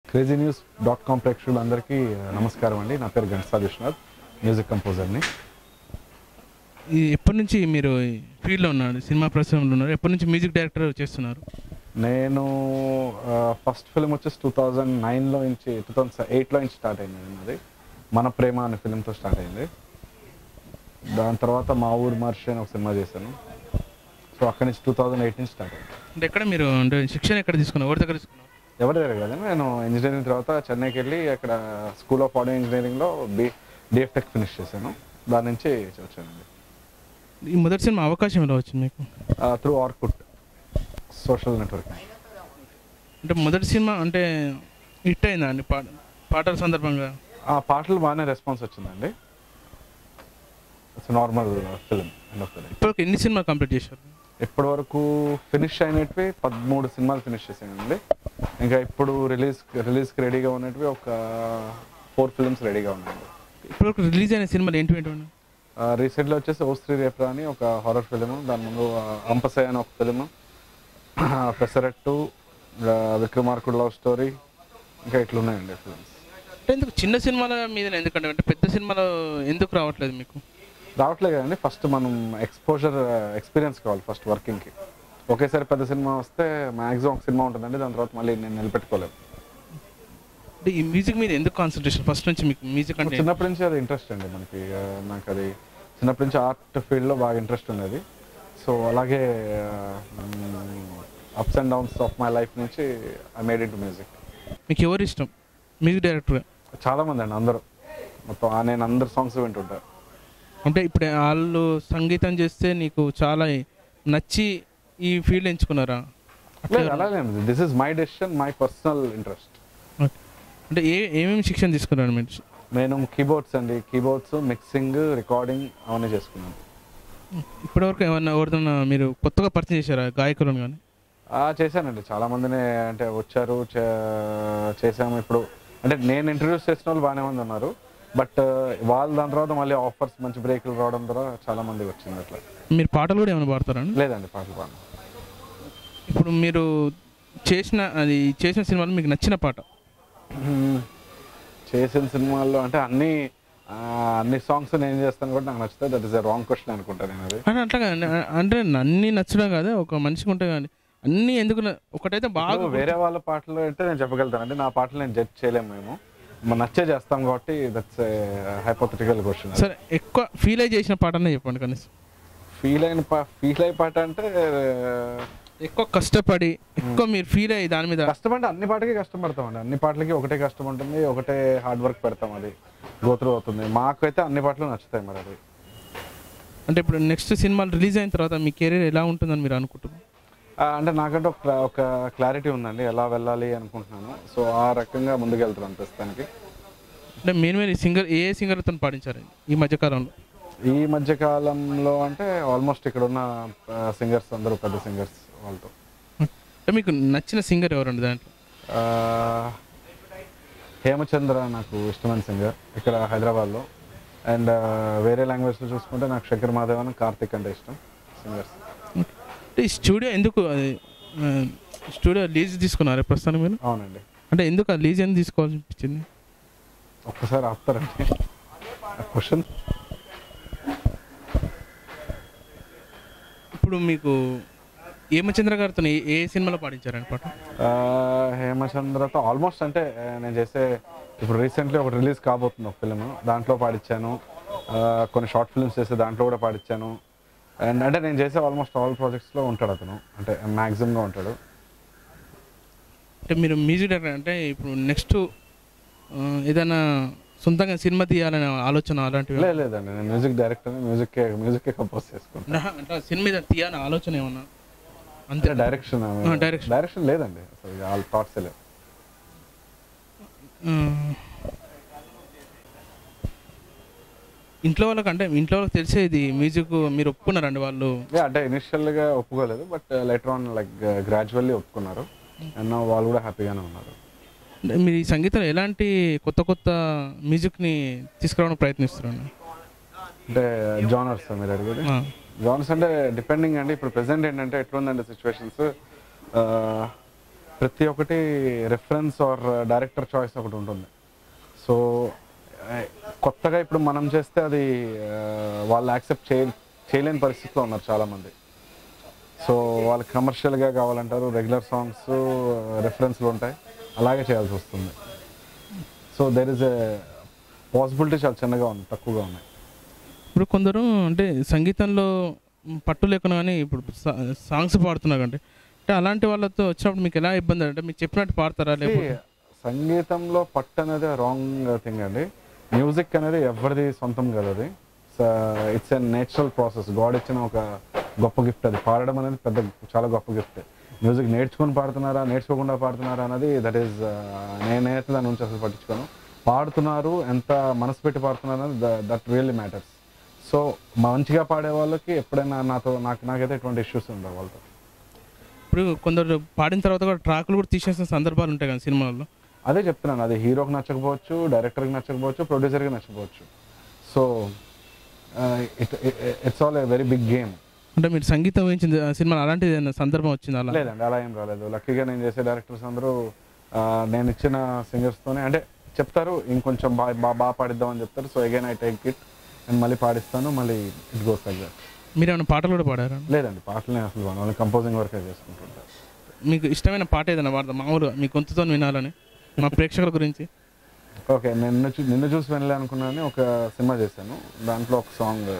Crazy news dot com ప్రేక్షకులందరికీ నమస్కారం అండి నా పేరు ఘంటసాల విశ్వనాథ్ మ్యూజిక్ కంపోజర్ని ఈ ఎప్పటి నుంచి మీరు ఫీల్డ్లో ఉన్నారు సినిమా పరిశ్రమలో ఉన్నారు ఎప్పటి నుంచి మ్యూజిక్ డైరెక్టర్ చేస్తున్నారు నేను ఫస్ట్ ఫిలిం వచ్చేసి టూ థౌజండ్ నైన్లో నుంచి టూ థౌజండ్ ఎయిట్లో నుంచి స్టార్ట్ అయింది అది మన ప్రేమ అనే ఫిలింతో స్టార్ట్ అయింది దాని తర్వాత మా ఊరు మర్షి అని ఒక సినిమా చేశాను సో అక్కడి నుంచి టూ థౌజండ్ ఎయిట్ నుంచి స్టార్ట్ అయింది అంటే ఎక్కడ మీరు అంటే శిక్షణ ఎక్కడ తీసుకున్నారు ఎవరి దగ్గర తీసుకున్నారు ఎవరి దగ్గర కదండి నేను ఇంజనీరింగ్ తర్వాత చెన్నైకి వెళ్ళి అక్కడ స్కూల్ ఆఫ్ ఆడియో ఇంజనీరింగ్లో బి డిఎఫ్ టెక్ ఫినిష్ చేశాను దాని నుంచి వచ్చానండి ఈ మొదటి సినిమా అవకాశం ఎలా వచ్చింది మీకు త్రూ ఆర్కుట్ సోషల్ నెట్వర్క్ అంటే మొదటి సినిమా అంటే హిట్ అయిందా అండి పాట పాటల సందర్భంగా ఆ పాటలు బాగానే రెస్పాన్స్ వచ్చిందండి it's normal film end of the day ఇప్పటికి ఎన్ని సినిమా కంప్లీట్ చేశారు ఇప్పటి వరకు ఫినిష్ అయినట్వి పదమూడు సినిమాలు ఫినిష్ చేశానండి ఇంకా ఇప్పుడు రిలీజ్ రిలీజ్కి రెడీగా ఉన్నట్వి ఒక ఫోర్ ఫిల్మ్స్ రెడీగా ఉన్నాయండి ఇప్పటివరకు రిలీజ్ అయిన సినిమాలు ఏంటి ఏంటి ఉన్నాయి? రీసెంట్గా వచ్చేసి ఓ స్త్రీ రేప్రా అని ఒక హారర్ ఫిలిం దాని ముందు ఆ, అంపసయ్య అని ఒక ఫిలిం పెసరట్టు ఆ, విక్రమార్కుడు లవ్ స్టోరీ ఇంకా ఇట్లున్నాయండి ఫిల్మ్స్ అంటే ఎందుకు చిన్న సినిమాల మీద ఎందుకంటే అంటే పెద్ద సినిమాలో ఎందుకు రావట్లేదు మీకు రావట్లేదు కదండి ఫస్ట్ మనం ఎక్స్పోజర్ ఎక్స్పీరియన్స్ కావాలి ఫస్ట్ వర్కింగ్కి ఒకేసారి పెద్ద సినిమా వస్తే మ్యాక్సిమం ఒక సినిమా ఉంటుందండి దాని తర్వాత మళ్ళీ నేను నిలబెట్టుకోలేము అంటే ఈ మ్యూజిక్ మీద ఎందుకు కాన్సన్ట్రేషన్ ఫస్ట్ నుంచి మీకు మ్యూజిక్ అంటే చిన్నప్పటి నుంచి అది ఇంట్రెస్ట్ అండి మనకి ఆ, నాకు అది చిన్నప్పటి నుంచి ఆర్ట్ ఫీల్డ్లో బాగా ఇంట్రెస్ట్ ఉండేది సో అలాగే ups and downs of my life నుంచి I made in to music మీకు ఎవరు ఇష్టం మ్యూజిక్ డైరెక్టర్ చాలా మంది అండి అందరూ మొత్తం ఆ నేను అందరు సాంగ్స్ వింటుంటా అంటే ఇప్పుడు వాళ్ళు సంగీతం చేస్తే నీకు చాలా నచ్చి ఈ ఫీల్డ్ ఎంచుకున్నారా అట్లా లేదు అలాగే this is my decision my personal interest అంటే ఏ ఏమేమి శిక్షణ తీసుకున్నారు మీరు నేను కీబోర్డ్స్ అండి కీబోర్డ్స్ మిక్సింగ్ రికార్డింగ్ అవన్నీ చేసుకున్నాను ఇప్పటివరకు ఏమన్నా ఎవరిదన్నా మీరు కొత్తగా పరిచయం చేశారా గాయకులను కానీ ఆ, చేశానండి చాలా మందిని అంటే వచ్చారు చే- చేసాము ఇప్పుడు అంటే నేను ఇంట్రడ్యూస్ చేసిన వాళ్ళు బాగానే మంది ఉన్నారు బట్ వాళ్ళ దాని తర్వాత మళ్ళీ ఆఫర్స్ మంచి బ్రేకులు రావడం ద్వారా చాలా మంది వచ్చింది అట్లా మీరు పాటలు కూడా ఏమైనా పాడతారా అండి? లేదండి పాటలు పాడు ఇప్పుడు మీరు చేసిన అది చేసిన సినిమాలో మీకు నచ్చిన పాట చేసిన సినిమాల్లో అంటే అన్ని ఆ, అన్ని సాంగ్స్ నేను చేస్తాను కూడా నాకు నచ్చితే that is a wrong question అనుకుంటాను నేను అది అంటే అట్లా కాదండి అంటే అన్ని నచ్చడం కాదు ఒక మనిషికి ఉంటాయి కానీ అన్ని ఎందుకు న- ఒకటైతే బాగా ఇప్పుడు వేరే వాళ్ళ పాటలు అంటే నేను చెప్పగలుగుతానండి నా పాటలు నేను జడ్జ్ చేయలేము మేము మన నచ్చే చేస్తాం కాబట్టి దట్స్ హైపోథెటికల్ క్వశ్చన్ సరే ఎక్కువ ఫీల్ అయి చేసిన పాటనే చెప్పండి కనీసం ఫీల్ అయిన పా ఫీల్ అయ్యే పాట అంటే ఎక్కువ కష్టపడి ఎక్కువ మీరు ఫీల్ అయ్యి దాని మీద కష్టం అంటే అన్ని పాటకి కష్టపడతామండి అన్ని పాటలకి ఒకటే కష్టం ఉంటుంది ఒకటే హార్డ్ వర్క్ పెడతాం అది గోత్రు అవుతుంది మాకైతే అన్ని పాటలు నచ్చుతాయి మరి అది అంటే ఇప్పుడు నెక్స్ట్ సినిమాలు రిలీజ్ అయిన తర్వాత మీ కెరీర్ ఎలా ఉంటుందని మీరు అనుకుంటున్నారు ఆ, అంటే నాకంటే ఒక క్లా- ఒక క్లారిటీ ఉందండి ఎలా వెళ్ళాలి అనుకుంటున్నాను సో ఆ రకంగా ముందుకు వెళ్తున్నాను ప్రస్తుతానికి అంటే మెయిన్ మెయిన్ సింగర్ ఏ సింగర్తో పాడించారు ఈ మధ్యకాలంలో ఈ మధ్య కాలంలో అంటే ఆల్మోస్ట్ ఇక్కడ ఉన్న సింగర్స్ అందరూ పెద్ద సింగర్స్ వాళ్ళతో అంటే మీకు నచ్చిన సింగర్ ఎవరండి దాంట్లో ఆ, హేమచంద్ర నాకు ఇష్టమైన సింగర్ ఇక్కడ హైదరాబాద్లో అండ్ వేరే లాంగ్వేజ్లో చూసుకుంటే నాకు శంకర్ మాధవన్ కార్తిక్ అంటే ఇష్టం సింగర్స్ అంటే ఈ స్టూడియో ఎందుకు అది ఆ, స్టూడియో లీజ్ తీసుకున్నారు ప్రస్తుతానికి మీరు అవునండి అంటే ఎందుకు ఆ లీజ్ ఎందుకు తీసుకోవాల్సి అనిపించింది ఒక్కసారి ఆపుతారండి క్వశ్చన్ ఇప్పుడు మీకు హేమచంద్ర గారితో ఏ- ఏ సినిమాలో పాడించారండి పాట హేమచంద్రతో ఆల్మోస్ట్ అంటే ఆ, నేను చేసే ఇప్పుడు రీసెంట్లీ ఒకటి రిలీజ్ కాబోతుంది ఒక ఫిలిం దాంట్లో పాడించాను ఆ, కొన్ని షార్ట్ ఫిల్మ్స్ చేసే దాంట్లో కూడా పాడించాను అండ్ అంటే నేను చేసే ఆల్మోస్ట్ ఆల్ ప్రాజెక్ట్స్లో ఉంటాడు అతను అంటే మ్యాక్సిమంగా ఉంటాడు అంటే మీరు మ్యూజిక్ డైరెక్టర్ అంటే ఇప్పుడు నెక్స్ట్ ఏదైనా సొంతంగా సినిమా తీయాలనే ఆలోచన అలాంటివి లేదు లేదండి నేను music director music music compose చేసుకుంటాను నా- అంటే సినిమా మీద తీయాలని ఆలోచన ఏమన్నా అంతే అంటే డైరెక్షన్ ఆ, direction. డైరెక్షన్ లేదండి అసలు వాళ్ళ థాట్స్ లేవు ఆ, ఇంట్లో వాళ్ళకి అంటే ఇంట్లో వాళ్ళకి తెలిసేది మ్యూజిక్ మీరు ఒప్పుకున్నారండి వాళ్ళు Yeah, అంటే ఇనిషియల్గా ఒప్పుకోలేదు but later on like gradually ఒప్పుకున్నారు అండ్ వాళ్ళు కూడా హ్యాపీగానే ఉన్నారు అంటే మీరు ఈ సంగీతంలో ఎలాంటి కొత్త కొత్త మ్యూజిక్ని తీసుకురావడానికి ప్రయత్నిస్తున్నారు అంటే జానర్స్ మీరు అడిగేది ఆ, జానర్స్ అంటే డిపెండింగ్ అండి ఇప్పుడు ప్రెసెంట్ ఏంటంటే ఎట్లుందండి సిచ్యువేషన్స్ ప్రతి ఒక్కటి రెఫరెన్స్ ఆర్ డైరెక్టర్ చాయిస్ ఒకటి ఉంటుంది సో ఆ, కొత్తగా ఇప్పుడు మనం చేస్తే అది ఆ, వాళ్ళు యాక్సెప్ట్ చేయ చేయలేని పరిస్థితిలో ఉన్నారు చాలామంది సో వాళ్ళకి కమర్షియల్గా కావాలంటారు రెగ్యులర్ సాంగ్స్ రెఫరెన్స్లు ఉంటాయి అలాగే చేయాల్సి వస్తుంది so there is a possibility చాలా చిన్నగా ఉంది తక్కువగా ఉన్నాయి ఇప్పుడు కొందరు అంటే సంగీతంలో పట్టు లేకుండా కానీ ఇప్పుడు సా- సాంగ్స్ పాడుతున్నారు అంటే అంటే అలాంటి వాళ్ళతో వచ్చినప్పుడు మీకు ఎలా ఇబ్బంది అంటే మీకు చెప్పినట్టు పాడతారా లేకపోతే సంగీతంలో పట్టు అనేది రాంగ్ థింగ్ అండి మ్యూజిక్ అనేది ఎవరిది సొంతం కాదు అది it's a natural process God ఇచ్చిన ఒక గొప్ప గిఫ్ట్ అది పాడడం అనేది పెద్ద చాలా గొప్ప గిఫ్ట్ మ్యూజిక్ నేర్చుకొని పాడుతున్నారా నేర్చుకోకుండా పాడుతున్నారా అన్నది దట్ ఈస్ నేనైతే దాని నుంచి అసలు పట్టించుకోను పాడుతున్నారు ఎంత మనసు పెట్టి పాడుతున్నారు అనేది దట్ రియల్లీ మ్యాటర్స్ సో మంచిగా పాడే వాళ్ళకి ఎప్పుడైనా నాతో నాకు నాకైతే ఎటువంటి ఇష్యూస్ ఉండవు వాళ్ళతో ఇప్పుడు కొందరు పాడిన తర్వాత కూడా ట్రాక్లు కూడా తీసేసిన సందర్భాలు ఉంటాయి కదా సినిమాల్లో అదే చెప్తున్నాను అది హీరోకి నచ్చకపోవచ్చు డైరెక్టర్కి నచ్చకపోవచ్చు ప్రొడ్యూసర్కి నచ్చకపోవచ్చు so it it's all a very big game అంటే మీరు సంగీతం వహించిన సినిమాలో అలాంటి ఏదైనా సందర్భం వచ్చింది అలా లేదండి అలా ఏం రాలేదు లక్కీగా నేను చేసే డైరెక్టర్స్ అందరూ ఆ, నేను ఇచ్చిన సింగర్స్తోనే అంటే చెప్తారు ఇంకొంచెం బాగా బాగా బాగా పాడిద్దామని చెప్తారు so again I take it and మళ్ళీ పాడిస్తాను మళ్ళీ ఇట్ గోస్ లైక్ దట్ మీరు ఏమైనా పాటలు కూడా పాడారా లేదండి పాటలు నేను అసలు ఓన్లీ కంపోజింగ్ వరకే చేసుకుంటుంటాను మీకు ఇష్టమైన పాట ఏదైనా పాడతా మామూలుగా మీ గొంతుతో వినాలని మా ప్రేక్షకుల గురించి ఓకే నిన్ను చూ నిన్ను చూసి వినలే అనుకున్నాను ఒక సినిమా చేశాను దాంట్లో ఒక సాంగ్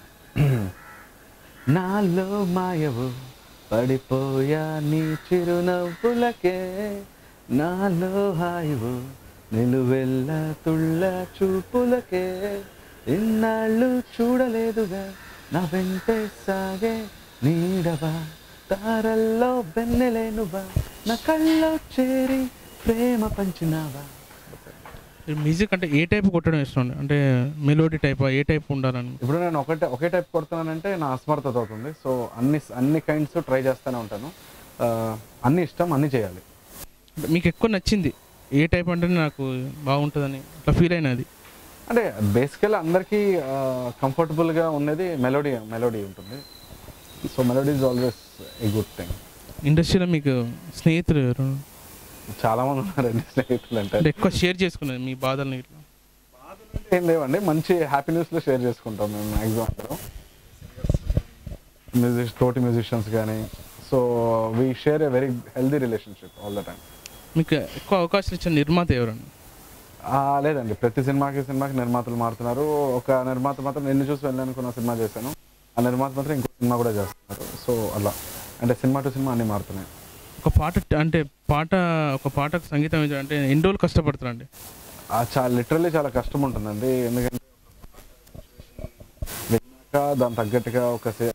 నాలో మాయవు పడిపోయా నీ చిరునవ్వులకే నాలో హాయివు నిలువెల్ల తుళ్ళ చూపులకే ఇన్నాళ్ళు చూడలేదుగా నా వెంటే సాగే నీడవా తారల్లో వెన్నెలేనువా నా కళ్ళలో చేరి ప్రేమ పంచినావా మీరు మ్యూజిక్ అంటే ఏ టైప్ కొట్టడం ఇష్టం అండి? అంటే మెలోడీ టైప్ ఏ టైప్ ఉండాలని ఇప్పుడు నేను ఒకటే ఒకే టైప్ కొడుతున్నానంటే నా అస్మర్థత అవుతుంది సో అన్ని అన్ని కైండ్స్ ట్రై చేస్తూనే ఉంటాను ఆ, అన్ని ఇష్టం అన్ని చేయాలి అంటే మీకు ఎక్కువ నచ్చింది ఏ టైప్ అంటే నాకు బాగుంటుందని అట్లా ఫీల్ అయినది అంటే బేసికల్ అందరికీ కంఫర్టబుల్గా ఉన్నది మెలోడీ మెలోడీ ఉంటుంది so melody is always a good thing ఇండస్ట్రీలో మీకు స్నేహితులు ఎవరు చాలా మంది ఉన్నారండి స్నేహితులు అంటే అంటే ఎక్కువ షేర్ చేసుకున్నది మీ బాధల్ని ఇట్లా ఏం లేవండి మంచి హ్యాపీ న్యూస్లో షేర్ చేసుకుంటాం మేము మ్యాక్సిమం అందరం మ్యూజిక్ తోటి మ్యూజిషియన్స్ కానీ so we share a very healthy relationship all the time మీకు ఎక్కువ అవకాశాలు ఇచ్చిన నిర్మాత ఎవరండి ఆ, లేదండి ప్రతి సినిమాకి సినిమాకి నిర్మాతలు మారుతున్నారు ఒక నిర్మాత మాత్రం నిన్ను చూసి వెళ్ళానుకున్న సినిమా చేశాను ఆ నిర్మాత మాత్రం ఇంకో సినిమా కూడా చేస్తున్నారు సో అలా అంటే సినిమా టు సినిమా అన్ని మారుతున్నాయి ఒక పాట అంటే పాట ఒక పాటకు సంగీతం వేయడం అంటే ఎన్ని రోజులు కష్టపడతారండి ఆ చాలా లిటరల్లీ చాలా కష్టం ఉంటుందండి ఎందుకంటే విన్నాక దాని తగ్గట్టుగా ఒక సే-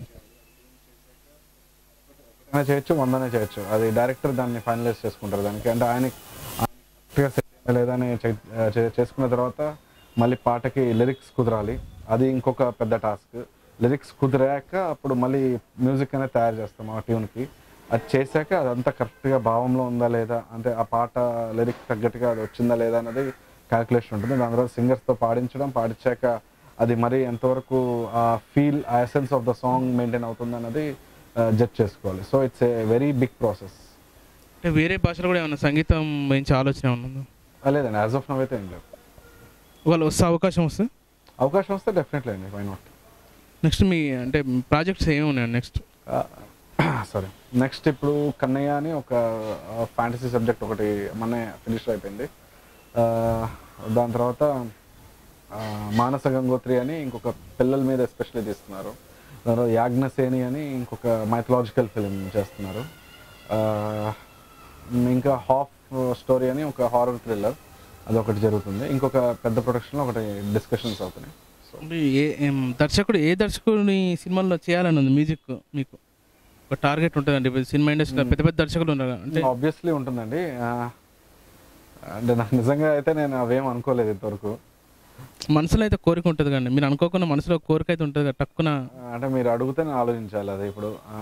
ఒకటైనా చేయొచ్చు వందనే చేయొచ్చు అది డైరెక్టర్ దాన్ని ఫైనలైజ్ చేసుకుంటారు దానికి అంటే ఆయన కరెక్ట్గా సెట్ అయిందా లేదా అని చెక్- చే- చేసుకున్న తర్వాత మళ్ళీ పాటకి లిరిక్స్ కుదరాలి అది ఇంకొక పెద్ద టాస్క్ లిరిక్స్ కుదిరాక అప్పుడు మళ్ళీ మ్యూజిక్ అనేది తయారు చేస్తాం ఆ ట్యూన్కి అది చేశాక అదంతా కరెక్ట్గా భావంలో ఉందా లేదా అంటే ఆ పాట లిరిక్ తగ్గట్టుగా అది వచ్చిందా లేదా అనేది క్యాల్కులేషన్ ఉంటుంది దాని తర్వాత సింగర్స్తో పాడించడం పాడించాక అది మరి ఎంతవరకు ఆ ఫీల్ ఆ essence of the song maintain అవుతుంది అన్నది జడ్జ్ చేసుకోవాలి so it's a very big process అంటే వేరే భాషలో కూడా ఏమైనా సంగీతం గురించి ఆలోచన ఏమైనా ఉందా లేదండి యాజ్ ఆఫ్ నవ్ అయితే ఏం లేదు వాళ్ళు వస్తే అవకాశం వస్తే అవకాశం వస్తే డెఫినెట్లీ అండి వై నాట్ నెక్స్ట్ మీ అంటే ప్రాజెక్ట్స్ ఏమి ఉన్నాయి నెక్స్ట్ సరే నెక్స్ట్ ఇప్పుడు కన్నయ్య అని ఒక ఫ్యాంటసీ సబ్జెక్ట్ ఒకటి మొన్నే ఫినిష్ అయిపోయింది ఆ, దాని తర్వాత ఆ, మానస గంగోత్రి అని ఇంకొక పిల్లల మీద ఎస్పెషల్లీ తీస్తున్నారు దాని తర్వాత యాజ్ఞసేని అని ఇంకొక మైథలాజికల్ ఫిలిం చేస్తున్నారు ఆ, ఇంకా హాఫ్ స్టోరీ అని ఒక హారర్ థ్రిల్లర్ అదొకటి జరుగుతుంది ఇంకొక పెద్ద ప్రొడక్షన్లో ఒకటి డిస్కషన్స్ అవుతున్నాయి సో అంటే ఏ ఏం దర్శకుడు ఏ దర్శకుడిని సినిమాల్లో చేయాలని ఉంది మ్యూజిక్ మీకు ఒక టార్గెట్ ఉంటుందండి ఇప్పుడు సినిమా ఇండస్ట్రీలో పెద్ద పెద్ద దర్శకులు ఉన్నారు కదా. అంటే ఆబ్వియస్లీ ఉంటుందండి ఆ, అంటే నాకు నిజంగా అయితే నేను అవేం అనుకోలేదు ఇంతవరకు మనసులో అయితే కోరిక ఉంటుంది కానీ మీరు అనుకోకుండా మనసులో కోరిక అయితే ఉంటుంది కదా టక్కున ఆ, అంటే మీరు అడిగితే నేను ఆలోచించాలి అది ఇప్పుడు ఆ,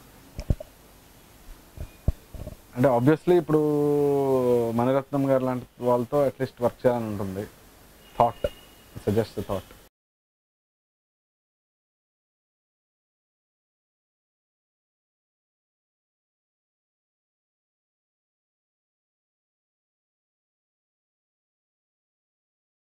అంటే ఆబ్వియస్లీ ఇప్పుడు మణిరత్నం గారు లాంటి వాళ్ళతో అట్లీస్ట్ వర్క్ చేయాలని ఉంటుంది థాట్ సజెస్ట్ థాట్